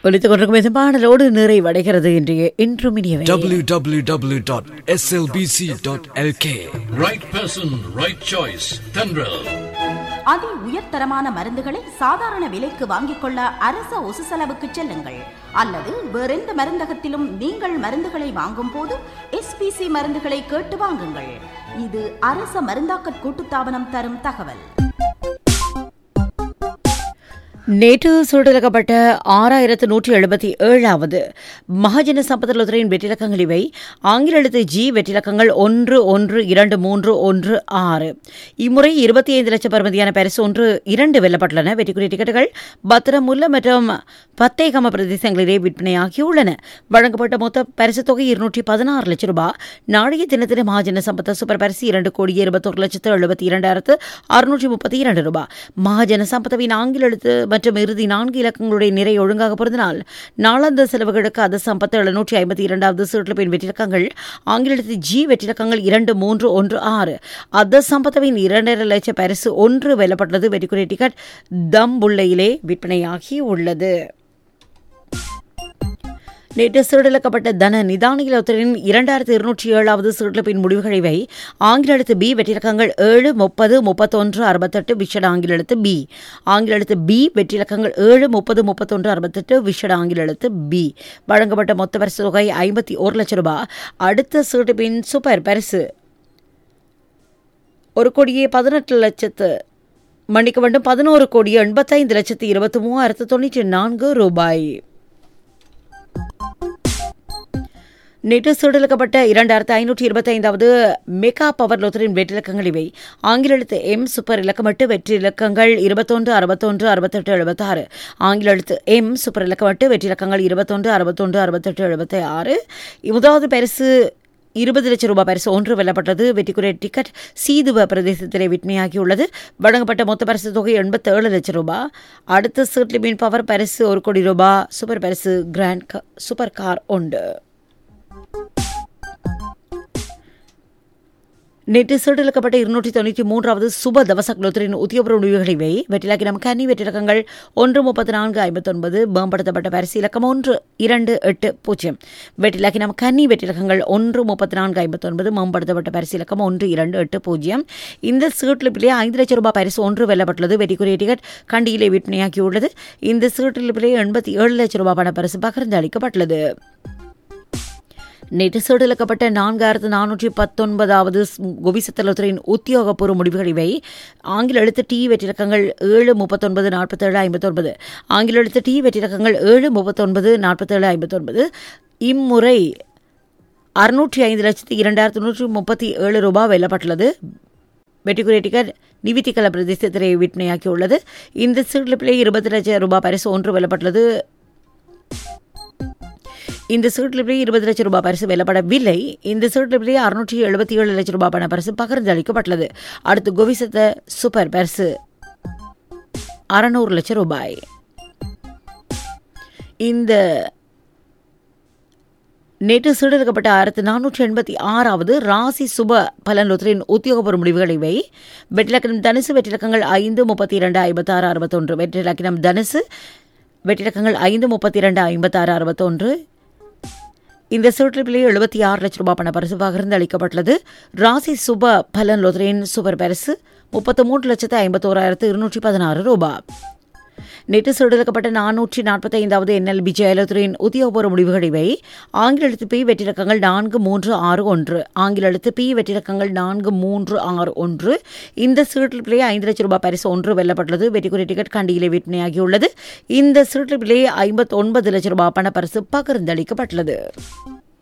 ஒலித்துக் கொண்டிருக்கும் இந்த பாடலோடு நிறைவடைகிறது இன்றைய இன்றும் இனியவை www.slbc.lk Right person, right choice. Tendril. அதி உயர்தரமான மருந்துகளை சாதாரண விலைக்கு வாங்கிக் கொள்ள அரச ஒசு செலவுக்கு செல்லுங்கள் அல்லது வேறெந்த மருந்தகத்திலும் நீங்கள் மருந்துகளை வாங்கும் போது எஸ்பிசி மருந்துகளை கேட்டு வாங்குங்கள் இது அரச மருந்தாக்கற் கூட்டுத்தாபனம் தரும் தகவல் நேற்று சுடலக்கப்பட்ட ஆறாயிரத்து நூற்றி எழுபத்தி ஏழாவது மகாஜன சம்பதலத்துறையின் வெற்றிலக்கங்கள் இவை ஆங்கில எழுத்து ஜி வெற்றிலக்கங்கள் ஒன்று ஒன்று இரண்டு மூன்று ஒன்று ஆறு இம்முறை இருபத்தி ஐந்து லட்சம் பருமதியான பரிசு ஒன்று இரண்டு வெல்லப்பட்டுள்ளன வெற்றிக்குரிய டிக்கெட்டுகள் பத்திரமுல்ல மற்றும் பத்தேகம பிரதேசங்களிலே விற்பனையாகியுள்ளன வழங்கப்பட்ட மொத்த பரிசு தொகை இருநூற்றி பதினாறு லட்சம் ரூபாய் நாளைய தினத்தின மகாஜன சம்பத்த சூப்பர் பரிசு இரண்டு கோடி இருபத்தொரு லட்சத்து எழுபத்தி இரண்டாயிரத்து அறுநூற்றி முப்பத்தி இரண்டு ரூபாய் மகாஜன சம்பத்தவின் ஆங்கில எழுத்து மற்றும் இறுதி நான்கு இலக்கங்களுடைய நிறை ஒழுங்காக பொருந்தினால் நாளாந்த செலவுகளுக்கு அது சம்பத்து எழுநூற்றி ஐம்பத்தி இரண்டாவது சீட்டில் வெற்றிலக்கங்கள் ஆங்கில எழுத்து ஜி வெற்றிலக்கங்கள் இரண்டு மூன்று ஒன்று ஆறு அத சம்பத்தவின் இரண்டரை லட்சம் பரிசு ஒன்று வெல்லப்பட்டது வெற்றிக்குரிய டிக்கெட் தம்புள்ளையிலே விற்பனையாகி உள்ளது நேற்று சீடலுக்கப்பட்ட தன நிதானிகளத்தின் இரண்டாயிரத்தி இருநூற்றி ஏழாவது சீடலப்பின் முடிவுகள் இவை ஆங்கில எழுத்து பி வெற்றிலக்கங்கள் ஏழு முப்பது முப்பத்தொன்று அறுபத்தெட்டு விஷட ஆங்கில எழுத்து பி ஆங்கில எழுத்து பி வெற்றிலக்கங்கள் ஏழு முப்பது முப்பத்தொன்று அறுபத்தெட்டு விஷட ஆங்கில எழுத்து பி வழங்கப்பட்ட மொத்த பரிசு தொகை ஐம்பத்தி ஒரு லட்சம் ரூபாய் அடுத்த சீட்டுப்பின் சூப்பர் பரிசு ஒரு கோடியே பதினெட்டு லட்சத்து மன்னிக்க வேண்டும் பதினோரு கோடியே எண்பத்தைந்து லட்சத்து இருபத்தி மூவாயிரத்து தொண்ணூற்றி நான்கு ரூபாய் நேற்று சுடலுக்கப்பட்ட இரண்டாயிரத்து ஐநூற்றி இருபத்தைந்தாவது மெகா பவர் லோத்தரின் வெற்றிலக்கங்கள் இவை ஆங்கில எழுத்து எம் சூப்பர் இலக்கம் எட்டு வெற்றி இலக்கங்கள் இருபத்தொன்று அறுபத்தொன்று அறுபத்தெட்டு எழுபத்தாறு ஆங்கில எழுத்து எம் சூப்பர் இலக்கம் எட்டு வெற்றி இலக்கங்கள் இருபத்தொன்று அறுபத்தொன்று அறுபத்தெட்டு எழுபத்தி ஆறு முதலாவது பரிசு இருபது லட்சம் ரூபாய் பரிசு ஒன்று வெல்லப்பட்டது வெற்றிக்குரிய டிக்கெட் சீதுவ பிரதேசத்திலே விற்பனையாகியுள்ளது வழங்கப்பட்ட மொத்த பரிசு தொகை எண்பத்தேழு லட்சம் ரூபாய் அடுத்த சீட்லிமின் பவர் பரிசு ஒரு கோடி ரூபாய் சூப்பர் பரிசு கிராண்ட் கா- சூப்பர் கார் உண்டு நேற்று சீட்டளிக்கப்பட்ட இருநூற்றி தொண்ணூற்றி மூன்றாவது சுப தவச குலோத்தரின் உத்தியோகபூர்வ முடிவுகளை வை வெற்றிலாக்கினம் கன்னி வெற்றிலக்கங்கள் ஒன்று முப்பத்தி நான்கு ஐம்பத்தொன்பது மேம்படுத்தப்பட்ட பரிசு இலக்கம் ஒன்று இரண்டு எட்டு பூஜ்ஜியம் வெற்றிலாக்கினம் கன்னி வெற்றிலக்கங்கள் ஒன்று முப்பத்தி நான்கு ஐம்பத்தொன்பது மேம்படுத்தப்பட்ட பரிசு இலக்கம் ஒன்று இரண்டு எட்டு பூஜ்ஜியம் இந்த சீட்டிலிப்பிலே ஐந்து லட்சம் ரூபாய் பரிசு ஒன்று வெல்லப்பட்டுள்ளது வெற்றிக்குரிய டிக்கெட் கண்டியிலே விற்பனையாகியுள்ளது இந்த சீட்டிலிப்பிலே எண்பத்தி ஏழு லட்சம் ரூபாய் பண பரிசு பகிர்ந்து அளிக்கப்பட்டுள்ளது நேற்று சீடலுக்கப்பட்ட நான்காயிரத்து நானூற்றி பத்தொன்பதாவது கோபிசத்தலத்துறையின் உத்தியோகபூர்வ முடிவுகள் இவை ஆங்கில எழுத்து டி வெற்றிலக்கங்கள் ஏழு முப்பத்தொன்பது நாற்பத்தேழு ஐம்பத்தொன்பது ஆங்கில எழுத்து டி வெற்றிலக்கங்கள் ஏழு முப்பத்தொன்பது நாற்பத்தேழு ஐம்பத்தொன்பது இம்முறை அறுநூற்றி ஐந்து லட்சத்தி இரண்டாயிரத்து நூற்றி முப்பத்தி ஏழு ரூபாய் வெல்லப்பட்டுள்ளது வெற்றிக்குரிய டிக்கெட் நிவித்திக்கல பிரதேசத்திலே விற்பனையாக்கியுள்ளது இந்த சீட்லிப்பிலே இருபது லட்சம் ரூபாய் பரிசு ஒன்று வெல்லப்பட்டுள்ளது இந்த சீட்டிலே இருபது லட்சம் ரூபாய் பரிசு வெல்லப்படவில்லை இந்த சீட்டிலே அறுநூற்றி எழுபத்தி ஏழு லட்சம் ரூபாய் பண பரிசு பகிர்ந்து அளிக்கப்பட்டுள்ளது அடுத்து கோவிசத்த சூப்பர் பரிசு அறநூறு லட்சம் ரூபாய் இந்த நேற்று சீடெடுக்கப்பட்ட ஆயிரத்து நானூற்றி எண்பத்தி ஆறாவது ராசி சுப பலன் லொத்தரின் உத்தியோகபூர்வ முடிவுகளை வை வெற்றிலக்கணம் தனுசு வெற்றிலக்கங்கள் ஐந்து முப்பத்தி இரண்டு ஐம்பத்தாறு அறுபத்தொன்று வெற்றிலக்கணம் தனுசு வெற்றிலக்கங்கள் ஐந்து முப்பத்தி இரண்டு ஐம்பத்தாறு அறுபத்தொன்று இந்த சீட்டிலே எழுபத்தி ஆறு லட்சம் ரூபாய் பண பரிசு பகிர்ந்து அளிக்கப்பட்டுள்ளது ராசி சுப பலன் லொதரின் சூப்பர் பரிசு முப்பத்து மூன்று லட்சத்து ஐம்பத்தோராயிரத்து இருநூற்றி பதினாறு ரூபாய் நேற்று சீடெடுக்கப்பட்ட நானூற்றி நாற்பத்தைந்தாவது என்எல்பி ஜெயலலிதாவின் உத்தியோகபூர்வ முடிவுகள் இவை ஆங்கில எழுத்து பி வெற்றிலக்கங்கள் நான்கு மூன்று ஆறு ஒன்று ஆங்கில எழுத்து பி வெற்றிலக்கங்கள் நான்கு மூன்று ஆறு ஒன்று இந்த சீட்டிலே ஐந்து லட்சம் ரூபாய் பரிசு ஒன்று வெல்லப்பட்டுள்ளது வெற்றிக்குரிய டிக்கெட் கண்டியிலே விற்பனையாகியுள்ளது இந்த சீட்டிலே ஐம்பத்தி ஒன்பது லட்சம் ரூபாய் பண பரிசு பகிர்ந்தளிக்கப்பட்டுள்ளது